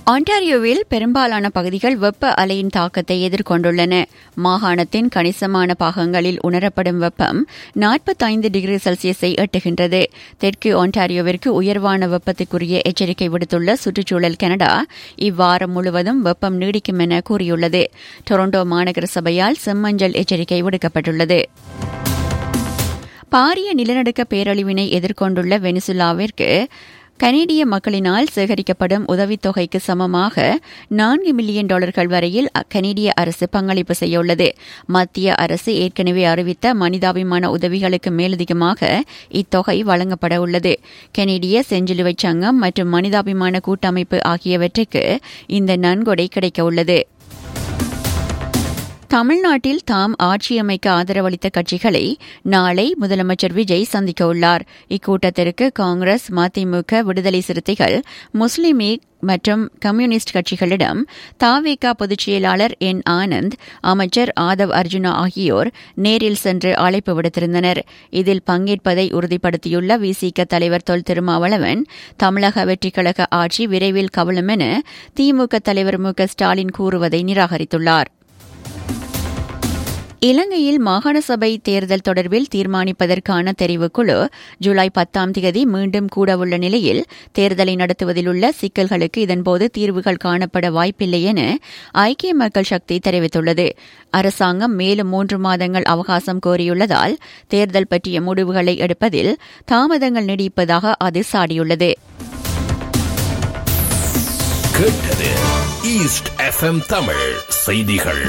ஆன்டாரியோவில் பெரும்பாலான பகுதிகள் வெப்ப அலையின் தாக்கத்தை எதிர்கொண்டுள்ளன மாகாணத்தின் கணிசமான பாகங்களில் உணரப்படும் வெப்பம் நாற்பத்தைந்து டிகிரி செல்சியஸை எட்டுகின்றது தெற்கு ஆன்டாரியோவிற்கு உயர்வான வெப்பத்திற்குரிய எச்சரிக்கை விடுத்துள்ள சுற்றுச்சூழல் கனடா இவ்வாரம் முழுவதும் வெப்பம் நீடிக்கும் என கூறியுள்ளது டொரண்டோ மாநகர சபையால் செம்மஞ்சள் எச்சரிக்கை விடுக்கப்பட்டுள்ளது பாரிய நிலநடுக்க பேரழிவினை எதிர்கொண்டுள்ள வெனிசுலாவிற்கு கனேடிய மக்களினால் சேகரிக்கப்படும் உதவித்தொகைக்கு சமமாக நான்கு மில்லியன் டாலர்கள் வரையில் கனேடிய அரசு பங்களிப்பு செய்யவுள்ளது மத்திய அரசு ஏற்கனவே அறிவித்த மனிதாபிமான உதவிகளுக்கு மேலதிகமாக இத்தொகை வழங்கப்பட உள்ளது கனேடிய செஞ்சிலுவை சங்கம் மற்றும் மனிதாபிமான கூட்டமைப்பு ஆகியவற்றுக்கு இந்த நன்கொடை கிடைக்க உள்ளது தமிழ்நாட்டில் தாம் ஆட்சியமைக்க ஆதரவளித்த கட்சிகளை நாளை முதலமைச்சர் விஜய் சந்திக்க உள்ளார் இக்கூட்டத்திற்கு காங்கிரஸ் மதிமுக விடுதலை சிறுத்தைகள் முஸ்லிம் லீக் மற்றும் கம்யூனிஸ்ட் கட்சிகளிடம் தாவேகா பொதுச் செயலாளர் என் ஆனந்த் அமைச்சர் ஆதவ் அர்ஜுனா ஆகியோர் நேரில் சென்று அழைப்பு விடுத்திருந்தனர் இதில் பங்கேற்பதை உறுதிப்படுத்தியுள்ள விசிக தலைவர் தொல் திருமாவளவன் தமிழக வெற்றிக்கழக ஆட்சி விரைவில் கவலும் என திமுக தலைவர் மு ஸ்டாலின் கூறுவதை நிராகரித்துள்ளார் இலங்கையில் மாகாண சபை தேர்தல் தொடர்பில் தீர்மானிப்பதற்கான தெரிவுக்குழு ஜூலை பத்தாம் தேதி மீண்டும் கூடவுள்ள நிலையில் தேர்தலை நடத்துவதில் உள்ள சிக்கல்களுக்கு இதன்போது தீர்வுகள் காணப்பட வாய்ப்பில்லை என ஐக்கிய மக்கள் சக்தி தெரிவித்துள்ளது அரசாங்கம் மேலும் மூன்று மாதங்கள் அவகாசம் கோரியுள்ளதால் தேர்தல் பற்றிய முடிவுகளை எடுப்பதில் தாமதங்கள் நீடிப்பதாக அது சாடியுள்ளது கேட்டது ஈஸ்ட் எஃப்எம் தமிழ் செய்திகள்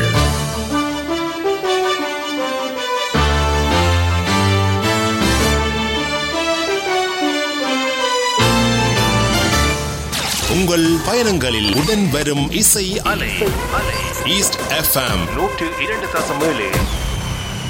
உங்கள் பயணங்களில் உடன் வரும் இசை அலை ஈஸ்ட் எஃப்எம் நூற்று இரண்டு தசம் ஏழு